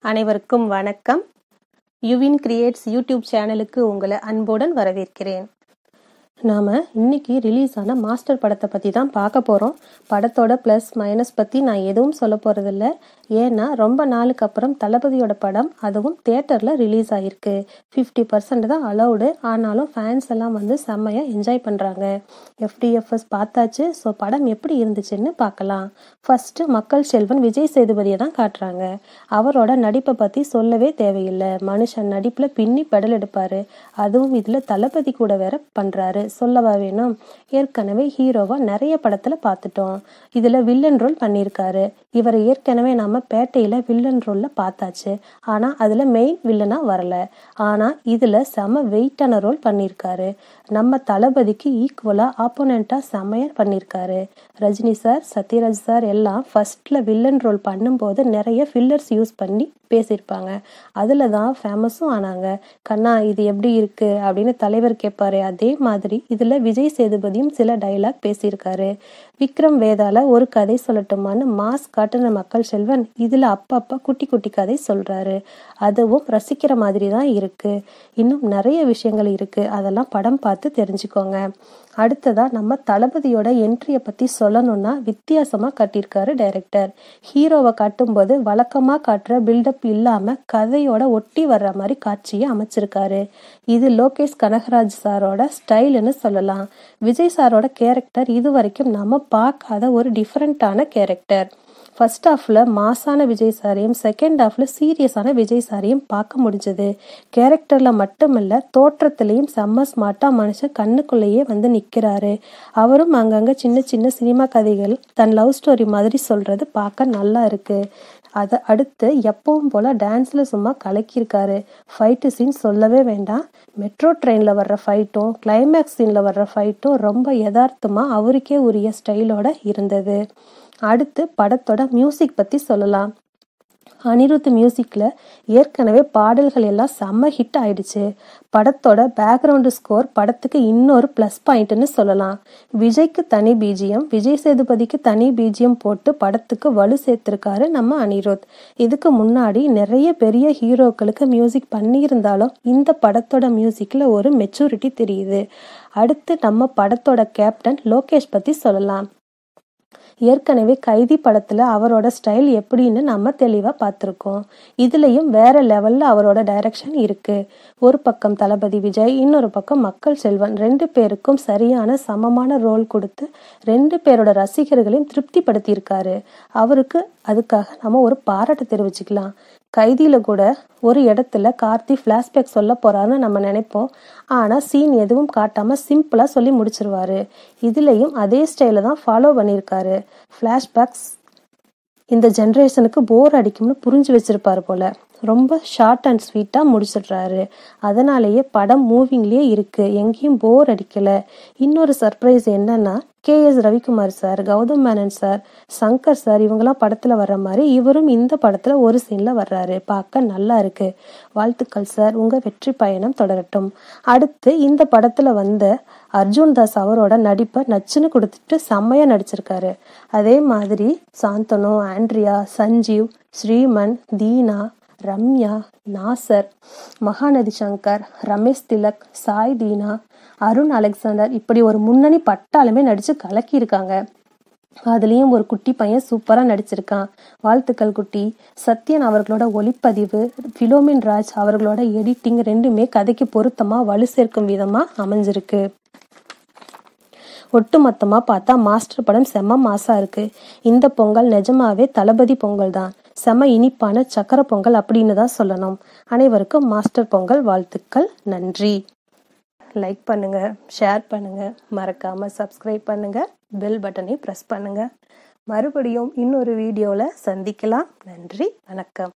அனைவருக்கும் வணக்கம் யுவின் creates YouTube சேனலுக்கு உங்களை அன்புடன் வரவேற்கிறேன் நாம் இன்னைக்கு ரிலீஸ் ஆன மாஸ்டர் படத்தை பற்றி தான் பார்க்க போகிறோம் படத்தோட ப்ளஸ் மைனஸ் பற்றி நான் எதுவும் சொல்ல போகிறதில்ல ஏன்னா ரொம்ப நாளுக்கு அப்புறம் தளபதியோட படம் அதுவும் தேட்டரில் ரிலீஸ் ஆகிருக்கு ஃபிஃப்டி பர்சன்ட் தான் அலௌடு ஆனாலும் ஃபேன்ஸ் எல்லாம் வந்து செம்மையாக என்ஜாய் பண்ணுறாங்க எஃப்டிஎஃப்எஸ் பார்த்தாச்சு ஸோ படம் எப்படி இருந்துச்சுன்னு பார்க்கலாம் ஃபஸ்ட்டு மக்கள் செல்வன் விஜய் சேதுபதியை தான் காட்டுறாங்க அவரோட நடிப்பை பற்றி சொல்லவே தேவையில்லை மனுஷன் நடிப்பில் பின்னி பெடல் எடுப்பார் அதுவும் இதில் தளபதி கூட வேற பண்ணுறாரு சொல்லவா வேணும் ஏற்கனவே ஹீரோவா நிறைய படத்தில் பார்த்துட்டோம் இதில் வில்லன் ரோல் பண்ணியிருக்காரு இவரை ஏற்கனவே நாம பேட்டையில் வில்லன் ரோலில் பார்த்தாச்சு ஆனால் அதில் மெயின் வில்லனாக வரல ஆனால் இதில் செம வெயிட்டான ரோல் பண்ணியிருக்காரு நம்ம தளபதிக்கு ஈக்குவலாக ஆப்போனண்ட்டாக செமையாக பண்ணியிருக்காரு ரஜினி சார் சத்யராஜ் சார் எல்லாம் ஃபர்ஸ்ட்ல வில்லன் ரோல் பண்ணும்போது நிறைய ஃபில்லர்ஸ் யூஸ் பண்ணி பேசியிருப்பாங்க அதில் தான் ஃபேமஸும் ஆனாங்க கண்ணா இது எப்படி இருக்கு அப்படின்னு தலைவர் கேட்பாரு அதே மாதிரி இதில் விஜய் சேதுபதியும் சில டைலாக் பேசியிருக்காரு விக்ரம் வேதால ஒரு கதை சொல்லட்டுமான்னு மாஸ் காட்டுன மக்கள் செல்வன் இதில் அப்பப்போ குட்டி குட்டி கதை சொல்றாரு அதுவும் ரசிக்கிற மாதிரி தான் இருக்கு இன்னும் நிறைய விஷயங்கள் இருக்கு அதெல்லாம் படம் பார்த்து தெரிஞ்சுக்கோங்க அடுத்ததா நம்ம தளபதியோட என்ட்ரியை பத்தி சொல்லணும்னா வித்தியாசமா காட்டியிருக்காரு டைரக்டர் ஹீரோவை காட்டும்போது வழக்கமா காட்டுற பில்டப் இல்லாம கதையோட ஒட்டி வர்ற மாதிரி காட்சியை அமைச்சிருக்காரு இது லோகேஷ் கனகராஜ் சாரோட ஸ்டைல்னு சொல்லலாம் விஜய் சாரோட கேரக்டர் இது வரைக்கும் நாம பார்க்காத ஒரு டிஃப்ரெண்டான கேரக்டர் ஃபர்ஸ்ட் ஹாஃப்ல மாசான விஜய் சாரையும் செகண்ட் ஹாஃப்ல சீரியஸான விஜய் சாரையும் பார்க்க முடிஞ்சது கேரக்டர்ல மட்டுமல்ல தோற்றத்திலையும் செம்ம ஸ்மார்ட்டா மனுஷன் கண்ணுக்குள்ளேயே வந்து நிக்கிறாரு அவரும் அங்கங்க சின்ன சின்ன சினிமா கதைகள் தன் லவ் ஸ்டோரி மாதிரி சொல்றது பார்க்க நல்லா இருக்கு அதை அடுத்து எப்பவும் போல டான்ஸ்ல சும்மா கலக்கியிருக்காரு ஃபைட்டு சீன் சொல்லவே வேண்டாம் மெட்ரோ ட்ரெயின்ல வர்ற ஃபைட்டும் கிளைமேக்ஸ் சீன்ல வர்ற ஃபைட்டும் ரொம்ப யதார்த்தமா அவருக்கே உரிய ஸ்டைலோட இருந்தது அடுத்து படத்தோட மியூசிக் பத்தி சொல்லலாம் அனிருத் மியூசிக்ல ஏற்கனவே பாடல்கள் எல்லாம் செம்ம ஹிட் ஆயிடுச்சு படத்தோட பேக்ரவுண்டு ஸ்கோர் படத்துக்கு இன்னொரு ப்ளஸ் பாயிண்ட்னு சொல்லலாம் விஜய்க்கு தனி பீஜியம் விஜய் சேதுபதிக்கு தனி பீஜியம் போட்டு படத்துக்கு வலு சேர்த்திருக்காரு நம்ம அனிருத் இதுக்கு முன்னாடி நிறைய பெரிய ஹீரோக்களுக்கு மியூசிக் பண்ணியிருந்தாலும் இந்த படத்தோட மியூசிக்ல ஒரு மெச்சூரிட்டி தெரியுது அடுத்து நம்ம படத்தோட கேப்டன் லோகேஷ் பத்தி சொல்லலாம் ஏற்கனவே கைதி படத்துல அவரோட ஸ்டைல் எப்படின்னு நம்ம தெளிவா பார்த்துருக்கோம் இதுலயும் வேற லெவல்ல அவரோட டைரக்ஷன் இருக்கு ஒரு பக்கம் தளபதி விஜய் இன்னொரு பக்கம் மக்கள் செல்வன் ரெண்டு பேருக்கும் சரியான சமமான ரோல் கொடுத்து ரெண்டு பேரோட ரசிகர்களையும் திருப்திப்படுத்தியிருக்காரு அவருக்கு அதுக்காக நம்ம ஒரு பாராட்டு தெரிவிச்சுக்கலாம் கைதியில கூட ஒரு இடத்துல கார்த்தி ஃப்ளாஷ்பேக் சொல்ல போறாருன்னு நம்ம நினைப்போம் ஆனா சீன் எதுவும் காட்டாம சிம்பிளா சொல்லி முடிச்சிருவாரு இதுலயும் அதே ஸ்டைல தான் ஃபாலோ பண்ணியிருக்காரு ஃப்ளாஷ்பேக்ஸ் இந்த ஜென்ரேஷனுக்கு போர் அடிக்கும்னு புரிஞ்சு வச்சிருப்பாரு போல ரொம்ப ஷார்ட் அண்ட் ஸ்வீட்டாக முடிச்சிடுறாரு அதனாலேயே படம் மூவிங்லேயே இருக்கு எங்கேயும் போர் அடிக்கல இன்னொரு சர்ப்ரைஸ் என்னன்னா K S Ravikumar sir Gautham Menon sir Shankar sir இவங்கெல்லாம் படத்தில் வர்ற மாதிரி இவரும் இந்த படத்தில் ஒரு சீனில் வர்றாரு பார்க்க நல்லா இருக்கு வாழ்த்துக்கள் சார் உங்கள் வெற்றி பயணம் தொடரட்டும் அடுத்து இந்த படத்தில் வந்த அர்ஜுன் தாஸ் அவரோட நடிப்பை நச்சுன்னு கொடுத்துட்டு செம்மையாக நடிச்சிருக்காரு அதே மாதிரி சாந்தனு ஆண்ட்ரியா சஞ்சீவ் ஸ்ரீமன் தீனா ரம்யா நாசர் மகாநதி சங்கர் ரமேஷ் திலக் சாய் தீனா அருண் அலெக்சாண்டர் இப்படி ஒரு முன்னணி பட்டாலுமே நடிச்சு கலக்கியிருக்காங்க அதுலேயும் ஒரு குட்டி பையன் சூப்பராக நடிச்சிருக்கான் வாழ்த்துக்கள் குட்டி சத்யன் அவர்களோட ஒளிப்பதிவு பிலோமின் ராஜ் அவர்களோட எடிட்டிங் ரெண்டுமே கதைக்கு பொருத்தமாக வலு சேர்க்கும் விதமாக அமைஞ்சிருக்கு ஒட்டுமொத்தமாக பார்த்தா மாஸ்டர் படம் செம்ம மாசா இருக்கு இந்த பொங்கல் நிஜமாவே தளபதி பொங்கல் தான் செம இனிப்பான சக்கர பொங்கல் அப்படின்னு தான் சொல்லணும் அனைவருக்கும் மாஸ்டர் பொங்கல் வாழ்த்துக்கள் நன்றி லைக் பண்ணுங்க ஷேர் பண்ணுங்க மறக்காம சப்ஸ்கிரைப் பண்ணுங்க பெல் பட்டனை ப்ரெஸ் பண்ணுங்க மறுபடியும் இன்னொரு வீடியோவில் சந்திக்கலாம் நன்றி வணக்கம்